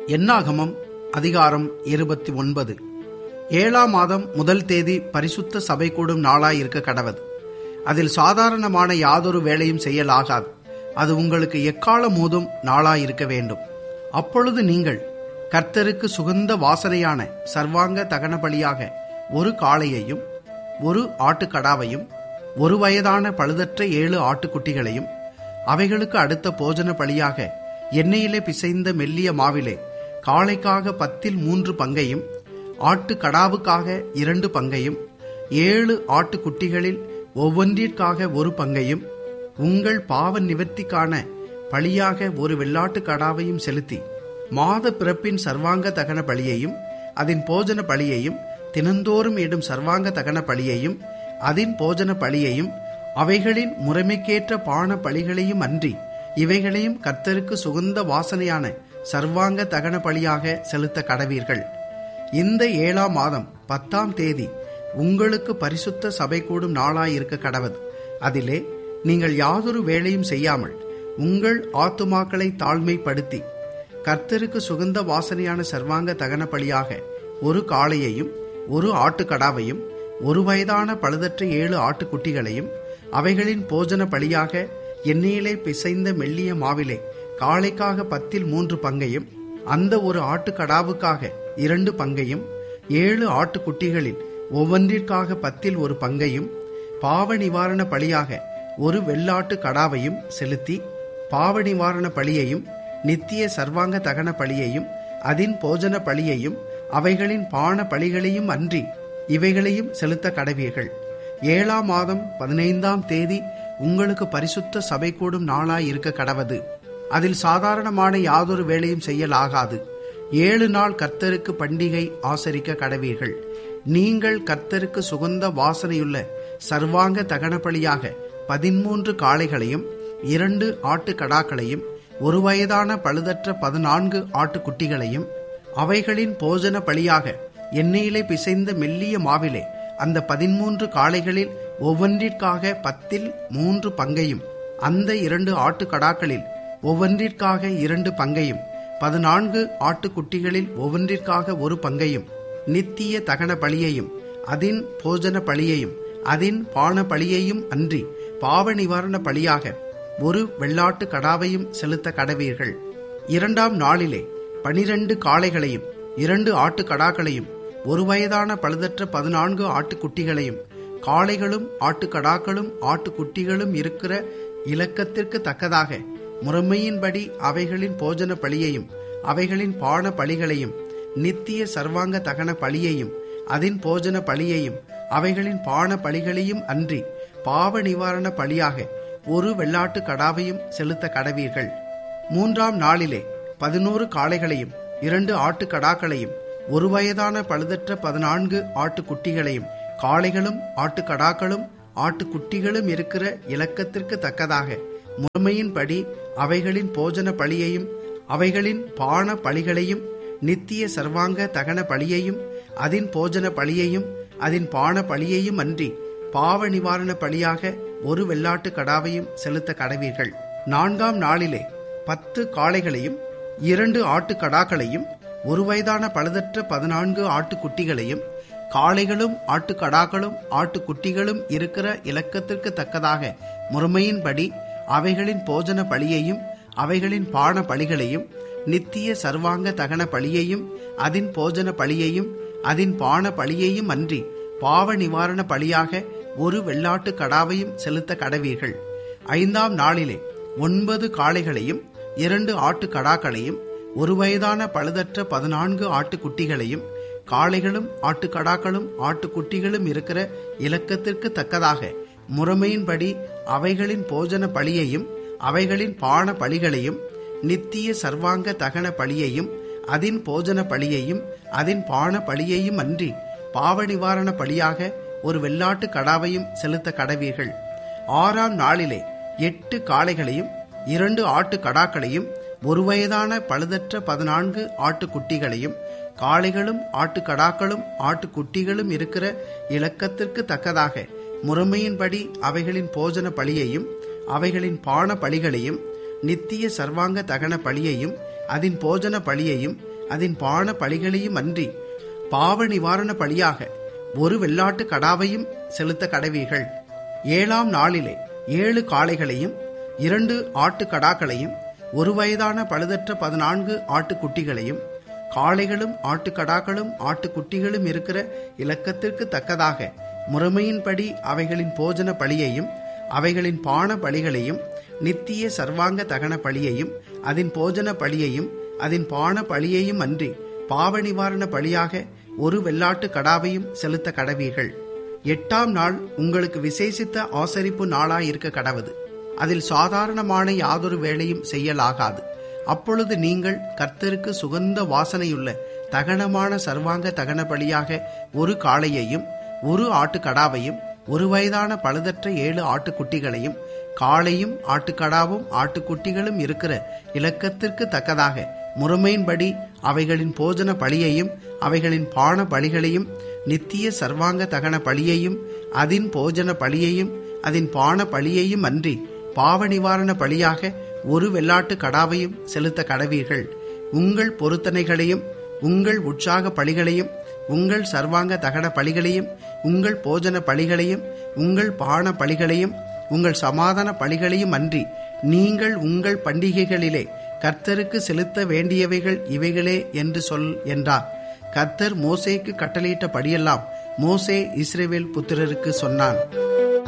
எண்ணாகமம் அதிகாரம் இருபத்தி ஒன்பது ஏழாம் மாதம் முதல் தேதி பரிசுத்த சபை கூடும் நாளாயிருக்க கடவது அதில் சாதாரணமான யாதொரு வேலையும் செய்யலாகாது அது உங்களுக்கு எக்காலம் மூதும் நாளாயிருக்க வேண்டும் அப்பொழுது நீங்கள் கர்த்தருக்கு சுகந்த வாசனையான சர்வாங்க தகன பலியாக ஒரு காளையையும் ஒரு ஆட்டுக்கடாவையும் ஒரு வயதான பழுதற்ற ஏழு ஆட்டுக்குட்டிகளையும் அவைகளுக்கு அடுத்த போஜன பலியாக எண்ணெயிலே பிசைந்த மெல்லிய மாவிலே காளைக்காக பத்தில் மூன்று பங்கையும் ஆட்டுக்கடாவுக்காக இரண்டு பங்கையும் ஏழு ஆட்டுக்குட்டிகளில் ஒவ்வொன்றிற்காக ஒரு பங்கையும் உங்கள் பாவ நிவர்த்திக்கான பலியாக ஒரு வெள்ளாட்டுக் கடாவையும் செலுத்தி மாத பிறப்பின் சர்வாங்க தகன பலியையும் அதன் போஜன பலியையும் தினந்தோறும் இடும் சர்வாங்க தகன பலியையும் அதன் போஜன பலியையும் அவைகளின் முறைமைக்கேற்ற பான பலிகளையும் அன்றி இவைகளையும் கர்த்தருக்கு சுகந்த வாசனையான சர்வாங்க தகன பலியாக செலுத்த கடவீர்கள் இந்த ஏழாம் மாதம் பத்தாம் தேதி உங்களுக்கு பரிசுத்த சபை கூடும் நாளாயிருக்க கடவது அதிலே நீங்கள் யாதொரு வேலையும் செய்யாமல் உங்கள் ஆத்துமாக்களை தாழ்மைப்படுத்தி கர்த்தருக்கு சுகந்த வாசனையான சர்வாங்க தகன பலியாக ஒரு காளையையும் ஒரு ஆட்டுக்கடாவையும் ஒரு வயதான பழுதற்ற ஏழு ஆட்டுக்குட்டிகளையும் அவைகளின் போஜன பலியாக எண்ணெயிலே பிசைந்த மெல்லிய மாவிலே காளைக்காக பத்தில் மூன்று பங்கையும் அந்த ஒரு ஆட்டுக்கடாவுக்காக இரண்டு பங்கையும் ஏழு ஆட்டுக்குட்டிகளில் ஒவ்வொன்றிற்காக பத்தில் ஒரு பங்கையும் பாவ நிவாரண பலியாக ஒரு வெள்ளாட்டு கடாவையும் செலுத்தி பாவ நிவாரண பலியையும் நித்திய சர்வாங்க தகன பலியையும் அதின் போஜன பலியையும் அவைகளின் பான பலிகளையும் அன்றி இவைகளையும் செலுத்த கடவீர்கள் ஏழாம் மாதம் பதினைந்தாம் தேதி உங்களுக்கு பரிசுத்த சபை கூடும் நாளாய் இருக்க கடவது அதில் சாதாரணமான யாதொரு வேலையும் செய்யலாகாது ஏழு நாள் கர்த்தருக்கு பண்டிகை ஆசரிக்க கடவீர்கள் நீங்கள் கர்த்தருக்கு சுகந்த வாசனையுள்ள சர்வாங்க தகன பலியாக பதிமூன்று காளைகளையும் இரண்டு ஆட்டுக்கடாக்களையும் ஒரு வயதான பழுதற்ற பதினான்கு ஆட்டுக்குட்டிகளையும் அவைகளின் போஜன பலியாக எண்ணெயிலே பிசைந்த மெல்லிய மாவிலே அந்த பதிமூன்று காளைகளில் ஒவ்வொன்றிற்காக பத்தில் மூன்று பங்கையும் அந்த இரண்டு ஆட்டுக்கடாக்களில் ஒவ்வொன்றிற்காக இரண்டு பங்கையும் பதினான்கு ஆட்டுக்குட்டிகளில் ஒவ்வொன்றிற்காக ஒரு பங்கையும் நித்திய தகன பலியையும் அதின் போஜன பலியையும் அதின் பான பலியையும் அன்றி பாவ நிவாரண பலியாக ஒரு வெள்ளாட்டு கடாவையும் செலுத்த கடவீர்கள் இரண்டாம் நாளிலே பனிரெண்டு காளைகளையும் இரண்டு ஆட்டுக்கடாக்களையும் ஒரு வயதான பழுதற்ற பதினான்கு ஆட்டுக்குட்டிகளையும் காளைகளும் ஆட்டுக்கடாக்களும் ஆட்டுக்குட்டிகளும் இருக்கிற இலக்கத்திற்கு தக்கதாக முறைமையின்படி அவைகளின் போஜன பலியையும் அவைகளின் பான பலிகளையும் நித்திய சர்வாங்க தகன பலியையும் அதின் போஜன பலியையும் அவைகளின் பான பலிகளையும் அன்றி பாவ நிவாரண பலியாக ஒரு வெள்ளாட்டு கடாவையும் செலுத்த கடவீர்கள் மூன்றாம் நாளிலே பதினோரு காளைகளையும் இரண்டு ஆட்டுக்கடாக்களையும் ஒரு வயதான பழுதற்ற பதினான்கு ஆட்டுக்குட்டிகளையும் காளைகளும் ஆட்டுக்கடாக்களும் ஆட்டுக்குட்டிகளும் இருக்கிற இலக்கத்திற்கு தக்கதாக முறைமையின்படி அவைகளின் போஜன பலியையும் அவைகளின் பான பலிகளையும் நித்திய சர்வாங்க தகன பலியையும் அதின் போஜன பலியையும் அதின் பான பலியையும் அன்றி பாவ நிவாரண பலியாக ஒரு வெள்ளாட்டு கடாவையும் செலுத்த கடவீர்கள் நான்காம் நாளிலே பத்து காளைகளையும் இரண்டு ஆட்டுக்கடாக்களையும் ஒரு வயதான பழுதற்ற பதினான்கு ஆட்டுக்குட்டிகளையும் காளைகளும் ஆட்டுக்கடாக்களும் ஆட்டுக்குட்டிகளும் இருக்கிற இலக்கத்திற்கு தக்கதாக முறைமையின்படி அவைகளின் போஜன பலியையும் அவைகளின் பான பலிகளையும் நித்திய சர்வாங்க தகன பலியையும் அதின் போஜன பலியையும் அதின் பான பலியையும் அன்றி பாவ நிவாரண பலியாக ஒரு வெள்ளாட்டு கடாவையும் செலுத்த கடவீர்கள் ஐந்தாம் நாளிலே ஒன்பது காளைகளையும் இரண்டு ஆட்டு கடாக்களையும் ஒரு வயதான பழுதற்ற பதினான்கு ஆட்டுக்குட்டிகளையும் காளைகளும் ஆட்டுக்கடாக்களும் ஆட்டுக்குட்டிகளும் இருக்கிற இலக்கத்திற்கு தக்கதாக முறைமையின்படி அவைகளின் போஜன பலியையும் அவைகளின் பான பலிகளையும் நித்திய சர்வாங்க தகன பலியையும் அதின் போஜன பலியையும் அதின் பான பலியையும் அன்றி பாவ நிவாரண பலியாக ஒரு வெள்ளாட்டு கடாவையும் செலுத்த கடவீர்கள் ஆறாம் நாளிலே எட்டு காளைகளையும் இரண்டு ஆட்டு கடாக்களையும் ஒரு வயதான பழுதற்ற பதினான்கு ஆட்டுக்குட்டிகளையும் காளைகளும் ஆட்டுக்கடாக்களும் ஆட்டுக்குட்டிகளும் இருக்கிற இலக்கத்திற்கு தக்கதாக முறைமையின்படி அவைகளின் போஜன பலியையும் அவைகளின் பான பலிகளையும் நித்திய சர்வாங்க தகன பலியையும் அதன் போஜன பலியையும் அதன் பான பலிகளையும் அன்றி பாவ நிவாரண பலியாக ஒரு வெள்ளாட்டு கடாவையும் செலுத்த கடவீர்கள் ஏழாம் நாளிலே ஏழு காளைகளையும் இரண்டு ஆட்டு கடாக்களையும் ஒரு வயதான பழுதற்ற பதினான்கு ஆட்டுக்குட்டிகளையும் காளைகளும் ஆட்டுக்கடாக்களும் ஆட்டுக்குட்டிகளும் இருக்கிற இலக்கத்திற்கு தக்கதாக முறைமையின்படி அவைகளின் போஜன பலியையும் அவைகளின் பான பலிகளையும் நித்திய சர்வாங்க தகன பலியையும் அதன் போஜன பலியையும் அதன் பான பலியையும் அன்றி பாவ நிவாரண பலியாக ஒரு வெள்ளாட்டு கடாவையும் செலுத்த கடவீர்கள் எட்டாம் நாள் உங்களுக்கு விசேஷித்த ஆசரிப்பு நாளாயிருக்க கடவது அதில் சாதாரணமான யாதொரு வேலையும் செய்யலாகாது அப்பொழுது நீங்கள் கர்த்தருக்கு சுகந்த வாசனையுள்ள தகனமான சர்வாங்க தகன பலியாக ஒரு காளையையும் ஒரு ஆட்டுக்கடாவையும் ஒரு வயதான பழுதற்ற ஏழு ஆட்டுக்குட்டிகளையும் காளையும் ஆட்டுக்கடாவும் ஆட்டுக்குட்டிகளும் இருக்கிற இலக்கத்திற்கு தக்கதாக முறைமையின்படி அவைகளின் போஜன பலியையும் அவைகளின் பான பலிகளையும் நித்திய சர்வாங்க தகன பலியையும் அதின் போஜன பலியையும் அதன் பான பலியையும் அன்றி பாவ நிவாரண பலியாக ஒரு வெள்ளாட்டு கடாவையும் செலுத்த கடவீர்கள் உங்கள் பொருத்தனைகளையும் உங்கள் உற்சாக பலிகளையும் உங்கள் சர்வாங்க தகன பலிகளையும் உங்கள் போஜன பலிகளையும் உங்கள் பான பலிகளையும் உங்கள் சமாதான பலிகளையும் அன்றி நீங்கள் உங்கள் பண்டிகைகளிலே கர்த்தருக்கு செலுத்த வேண்டியவைகள் இவைகளே என்று சொல் என்றார் கர்த்தர் மோசேக்கு கட்டளையிட்ட படியெல்லாம் மோசே இஸ்ரேவேல் புத்திரருக்கு சொன்னான்